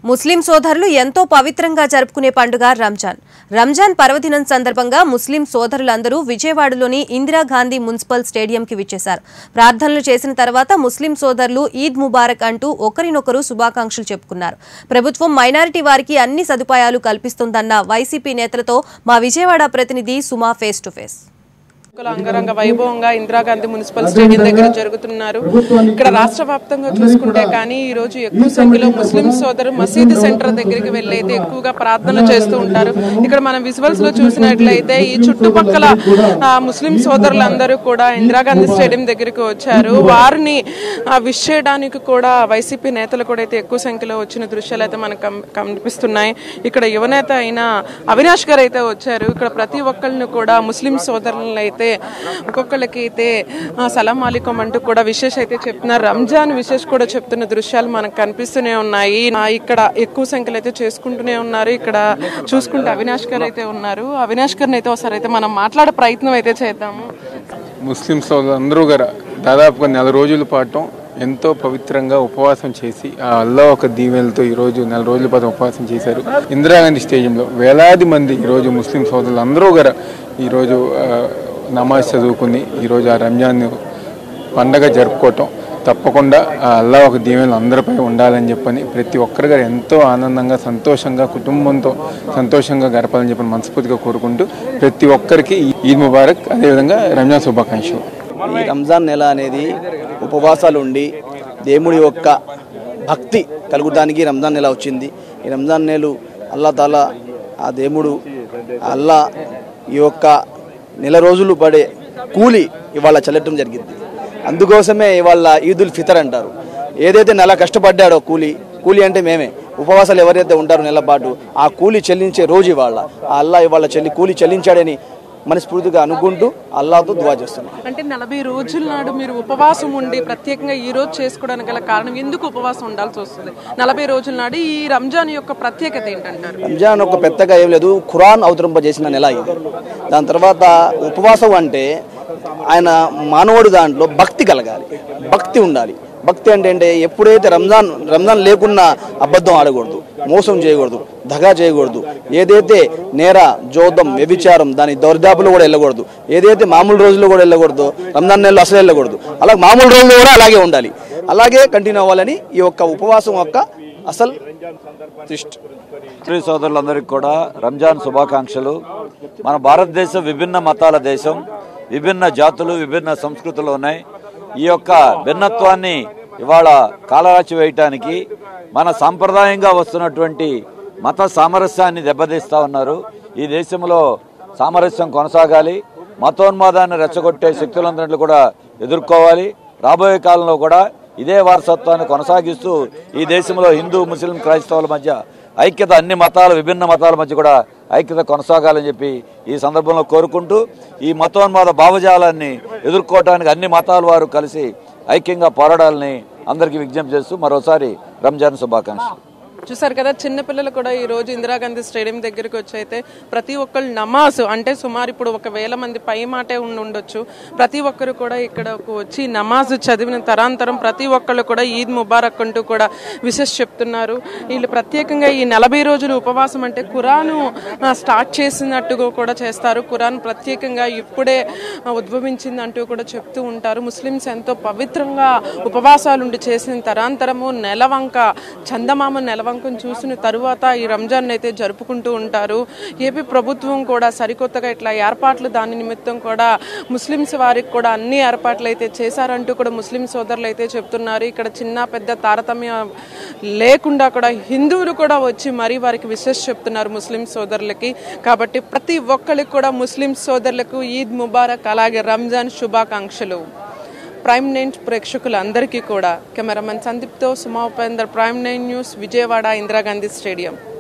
ముస్లిం సోదరులు ఎంతో పవిత్రంగా జరుపుకునే పండుగ రంజాన్ రంజాన్ పర్వదినం సందర్భంగా ముస్లిం సోదరులందరూ విజయవాడలోని ఇందిరాగాంధీ మున్సిపల్ స్టేడియంకి విచ్చేశారు ప్రార్థనలు చేసిన తర్వాత ముస్లిం సోదరులు ఈద్ ముబారక్ అంటూ ఒకరినొకరు శుభాకాంక్షలు చెప్పుకున్నారు ప్రభుత్వం మైనారిటీ వారికి అన్ని సదుపాయాలు కల్పిస్తుందన్న వైసీపీ నేతలతో మా విజయవాడ ప్రతినిధి సుమా ఫేస్ టు ఫేస్ ఎన్నికలు అంగరంగ వైభవంగా ఇందిరాగాంధీ మున్సిపల్ స్టేడియం దగ్గర జరుగుతున్నారు ఇక్కడ రాష్ట్ర వ్యాప్తంగా చూసుకుంటే కానీ ఈ రోజు ఎక్కువ సంఖ్యలో ముస్లిం సోదరు మసీదు సెంటర్ దగ్గరికి వెళ్ళి అయితే ఎక్కువగా ప్రార్థనలు చేస్తూ ఉంటారు ఇక్కడ మనం విజువల్స్ లో చూసినట్లయితే ఈ చుట్టుపక్కల ఆ, ముస్లిం సోదరులందరూ కూడా ఇందిరాగాంధీ స్టేడియం దగ్గరికి వచ్చారు వారిని ఆ, విష్ చేయడానికి కూడా వైసీపీ నేతలు కూడా అయితే ఎక్కువ సంఖ్యలో వచ్చిన దృశ్యాలు అయితే మనకు కం- కనిపిస్తున్నాయి ఇక్కడ యువనేత అయిన అవినాష్ గారు అయితే వచ్చారు ఇక్కడ ప్రతి ఒక్కరిని కూడా ముస్లిం సోదరులను అయితే ఒక్కొక్కరికి అయితే ఆ, సలాం అలీకం అంటూ కూడా విశేష అయితే చెప్తున్నారు రంజాన్ విశేష్ కూడా చెప్తున్న దృశ్యాలు మనకు కనిపిస్తూనే ఉన్నాయి ఆ, ఇక్కడ ఎక్కువ సంఖ్యలో అయితే చేసుకుంటూనే ఉన్నారు ఇక్కడ చూసుకుంటే అవినాష్ గారు అయితే ఉన్నారు అవినాష్ గారిని అయితే ఒకసారి అయితే మనం మాట్లాడే ప్రయత్నం అయితే చేద్దాము ముస్లిం సోదరులందరూ గారు దాదాపుగా నెల రోజుల పాటు ఎంతో పవిత్రంగా ఉపవాసం చేసి ఆ అల్లా ఒక దీవెనలతో ఈరోజు నెల రోజుల పాటు ఉపవాసం చేశారు ఇందిరాగాంధీ స్టేడియంలో వేలాది మంది ఈరోజు ముస్లిం సోదరులు అందరూ గారు ఈరోజు ఆ, నమాజ్ చదువుకుని ఈరోజు ఆ రంజాన్ పండగ జరుపుకోవటం తప్పకుండా ఆ అల్లా ఒక దీవెనలు అందరిపై ఉండాలని చెప్పని ప్రతి ఒక్కరి గారు ఎంతో ఆనందంగా సంతోషంగా కుటుంబంతో సంతోషంగా గడపాలని చెప్పని మనస్ఫూర్తిగా కోరుకుంటూ ప్రతి ఒక్కరికి ఈద్ ముబారక్ అదేవిధంగా రంజాన్ శుభాకాంక్షలు ఈ రంజాన్ నెల అనేది ఉపవాసాలు ఉండి దేవుడి యొక్క భక్తి కలుగుతానికి రంజాన్ నెల వచ్చింది ఈ రంజాన్ నెల అల్లా తాలా ఆ దేవుడు అల్లా ఈ యొక్క నెల రోజులు పడే కూలి ఇవాళ చెల్లటం జరిగింది అందుకోసమే ఇవాళ ఈదుల్ ఫితర్ అంటారు ఏదైతే నెల కష్టపడ్డాడో కూలి కూలి అంటే మేమే ఉపవాసాలు ఎవరైతే ఉంటారో నెల పాటు ఆ కూలి చెల్లించే రోజు ఇవాళ ఆ అల్లా ఇవాళ చెల్లి కూలి చెల్లించాడని మనస్ఫూర్తిగా అనుకుంటూ అల్లాతో దువా చేస్తున్నాం అంటే నలభై రోజుల నాడు మీరు ఉపవాసం ఉండి ప్రత్యేకంగా ఈ రోజు చేసుకోవడానికి గల కారణం ఎందుకు ఉపవాసం ఉండాల్సి వస్తుంది నలభై రోజుల నాడు ఈ రంజాన్ యొక్క ప్రత్యేకత ఏంటంటారు రంజాన్ ఒక పెద్దగా ఏం లేదు ఖురాన్ అవతరింపజేసిన నెల ఇది దాని తర్వాత ఉపవాసం అంటే ఆయన మానవుడు దాంట్లో భక్తి కలగాలి భక్తి ఉండాలి భక్తి అంటే అంటే ఎప్పుడైతే రంజాన్ రంజాన్ లేకున్నా అబద్ధం ఆడకూడదు మోసం చేయకూడదు దగా చేయకూడదు ఏదైతే నేర జోదం వ్యభిచారం దాని దౌర్దాపులు కూడా వెళ్ళకూడదు ఏదైతే మామూలు రోజుల్లో కూడా వెళ్ళకూడదు రంజాన్ నెలలో అసలు వెళ్ళకూడదు అలా మామూలు రోజుల్లో కూడా అలాగే ఉండాలి అలాగే కంటిన్యూ అవ్వాలని ఈ యొక్క ఉపవాసం యొక్క అసలు దృష్టి స్త్రీ సోదరులందరికీ కూడా రంజాన్ శుభాకాంక్షలు మన భారతదేశం విభిన్న మతాల దేశం విభిన్న జాతులు విభిన్న సంస్కృతులు ఉన్నాయి ఈ యొక్క భిన్నత్వాన్ని ఇవాళ కాలరాచి వేయటానికి మన సాంప్రదాయంగా వస్తున్నటువంటి మత సామరస్యాన్ని దెబ్బతీస్తా ఉన్నారు ఈ దేశంలో సామరస్యం కొనసాగాలి మతోన్మాదాన్ని రెచ్చగొట్టే శక్తులందరినీ కూడా ఎదుర్కోవాలి రాబోయే కాలంలో కూడా ఇదే వారసత్వాన్ని కొనసాగిస్తూ ఈ దేశంలో హిందూ ముస్లిం క్రైస్తవుల మధ్య ఐక్యత అన్ని మతాల విభిన్న మతాల మధ్య కూడా ఐక్యత కొనసాగాలని చెప్పి ఈ సందర్భంలో కోరుకుంటూ ఈ మతోన్మాద భావజాలాన్ని ఎదుర్కోవటానికి అన్ని మతాల వారు కలిసి ఐక్యంగా పోరాడాలని అందరికీ విజ్ఞప్తి చేస్తూ మరోసారి రంజాన్ శుభాకాంక్షలు చూసారు కదా చిన్నపిల్లలు కూడా ఈ రోజు ఇందిరాగాంధీ స్టేడియం దగ్గరికి వచ్చి అయితే ప్రతి ఒక్కళ్ళు నమాజ్ అంటే సుమారు ఇప్పుడు ఒక వేల మంది పై మాటే ఉండి ఉండొచ్చు ప్రతి ఒక్కరు కూడా ఇక్కడ వచ్చి నమాజ్ చదివిన తరాంతరం ప్రతి ఒక్కళ్ళు కూడా ఈద్ ముబారక్ అంటూ కూడా విశేష చెప్తున్నారు వీళ్ళు ప్రత్యేకంగా ఈ నలభై రోజులు ఉపవాసం అంటే కురాను ఆ, స్టార్ట్ చేసినట్టుగా కూడా చేస్తారు కురాన్ ప్రత్యేకంగా ఇప్పుడే ఆ, ఉద్భవించింది అంటూ కూడా చెప్తూ ఉంటారు ముస్లిమ్స్ ఎంతో పవిత్రంగా ఉపవాసాలుండి చేసిన తరాంతరము నెలవంక చందమామ నెలవంకను చూసిన తరువాత ఈ రంజాన్ అయితే జరుపుకుంటూ ఉంటారు ఏపీ ప్రభుత్వం కూడా సరికొత్తగా ఇట్లా ఏర్పాట్లు దాని నిమిత్తం కూడా ముస్లిమ్స్ వారికి కూడా అన్ని ఏర్పాట్లు అయితే చేశారంటూ కూడా ముస్లిం సోదరులు అయితే చెప్తున్నారు ఇక్కడ చిన్న పెద్ద తారతమ్యం లేకుండా కూడా హిందువులు కూడా వచ్చి మరీ వారికి విశేష చెప్తున్నారు ముస్లిం సోదరులకి కాబట్టి ప్రతి ఒక్కరికి కూడా ముస్లిం సోదరులకు ఈద్ ముబారక్ అలాగే రంజాన్ శుభాకాంక్షలు ప్రైమ్ నైన్ ప్రేక్షకులందరికీ కూడా కెమెరామెన్ సందీప్తో Suma Upender prime nine news Vijayawada Indira Gandhi stadium